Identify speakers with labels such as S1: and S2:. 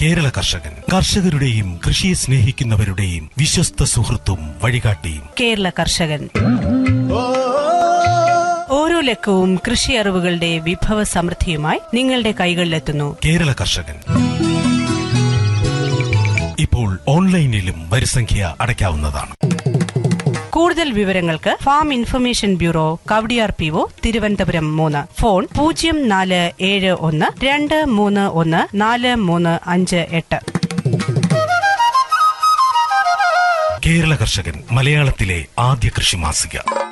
S1: കേരള കർഷകൻ കർഷകരുടെയും കൃഷിയെ സ്നേഹിക്കുന്നവരുടെയും വിശ്വസ്ത സുഹൃത്തും വഴികാട്ടിയും
S2: കേരള കർഷകൻ ഓരോ ലക്കവും കൃഷി അറിവുകളുടെ വിഭവ സമൃദ്ധിയുമായി നിങ്ങളുടെ കൈകളിലെത്തുന്നു
S1: കേരള കർഷകൻ ഇപ്പോൾ ഓൺലൈനിലും വരിസംഖ്യ അടയ്ക്കാവുന്നതാണ്
S2: കൂടുതൽ വിവരങ്ങൾക്ക് farm information bureau Kawdiar P O Thiruvananthapuram മൂന്ന് ഫോൺ പൂജ്യം നാല് ഏഴ് ഒന്ന് രണ്ട് മൂന്ന് ഒന്ന് നാല് മൂന്ന് അഞ്ച് എട്ട്
S1: കേരള കർഷകൻ മലയാളത്തിലെ ആദ്യ കൃഷി മാസിക